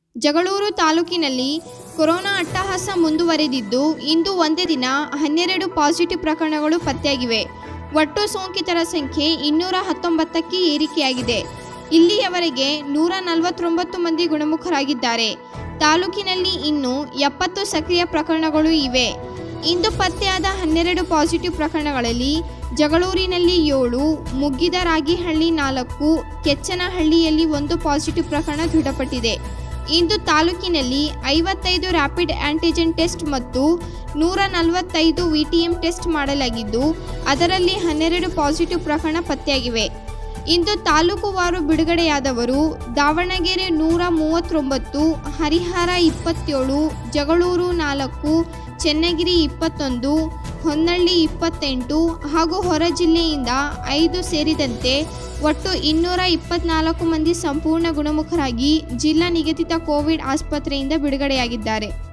ಜಗಳೂರು ತಾಲೂಕಿನಲ್ಲಿ ಕೊರೋನಾ ಅಟ್ಟಹಾಸ ಮುಂದುವರೆದಿದ್ದು ಇಂದು ಒಂದೇ ದಿನ ಹನ್ನೆರಡು ಪಾಸಿಟಿವ್ ಪ್ರಕರಣಗಳು ಪತ್ತೆಯಾಗಿವೆ ಒಟ್ಟು ಸೋಂಕಿತರ ಸಂಖ್ಯೆ ಇನ್ನೂರ ಹತ್ತೊಂಬತ್ತಕ್ಕೆ ಏರಿಕೆಯಾಗಿದೆ ಇಲ್ಲಿಯವರೆಗೆ ನೂರ ನಲವತ್ತೊಂಬತ್ತು ಮಂದಿ ಗುಣಮುಖರಾಗಿದ್ದಾರೆ ತಾಲೂಕಿನಲ್ಲಿ ಇನ್ನು ಎಪ್ಪತ್ತು ಸಕ್ರಿಯ ಪ್ರಕರಣಗಳು ಇವೆ ಇಂದು ಪತ್ತೆಯಾದ ಹನ್ನೆರಡು ಪಾಸಿಟಿವ್ ಪ್ರಕರಣಗಳಲ್ಲಿ ಜಗಳೂರಿನಲ್ಲಿ ಏಳು ಮುಗ್ಗಿದರಾಗಿಹಳ್ಳಿ ನಾಲ್ಕು ಕೆಚ್ಚನಹಳ್ಳಿಯಲ್ಲಿ ಒಂದು ಪಾಸಿಟಿವ್ ಪ್ರಕರಣ ದೃಢಪಟ್ಟಿದೆ ಇಂದು ತಾಲೂಕಿನಲ್ಲಿ ಐವತ್ತೈದು ರ್ಯಾಪಿಡ್ ಆಂಟಿಜೆನ್ ಟೆಸ್ಟ್ ಮತ್ತು ನೂರ ನಲವತ್ತೈದು ವಿಟಿಎಂ ಟೆಸ್ಟ್ ಮಾಡಲಾಗಿದ್ದು ಅದರಲ್ಲಿ ಹನ್ನೆರಡು ಪಾಸಿಟಿವ್ ಪ್ರಕರಣ ಪತ್ತೆಯಾಗಿವೆ ಇಂದು ತಾಲೂಕುವಾರು ಬಿಡುಗಡೆಯಾದವರು ದಾವಣಗೆರೆ ನೂರ ಮೂವತ್ತೊಂಬತ್ತು ಹರಿಹರ ಇಪ್ಪತ್ತೇಳು ಜಗಳೂರು ನಾಲ್ಕು ಚೆನ್ನಗಿರಿ ಇಪ್ಪತ್ತೊಂದು ಹೊನ್ನಳ್ಳಿ ಇಪ್ಪತ್ತೆಂಟು ಹಾಗೂ ಹೊರ ಜಿಲ್ಲೆಯಿಂದ ಐದು ಸೇರಿದಂತೆ ಒಟ್ಟು ಇನ್ನೂರ ಇಪ್ಪತ್ನಾಲ್ಕು ಮಂದಿ ಸಂಪೂರ್ಣ ಗುಣಮುಖರಾಗಿ ಜಿಲ್ಲಾ ನಿಗದಿತ ಕೋವಿಡ್ ಆಸ್ಪತ್ರೆಯಿಂದ ಬಿಡುಗಡೆಯಾಗಿದ್ದಾರೆ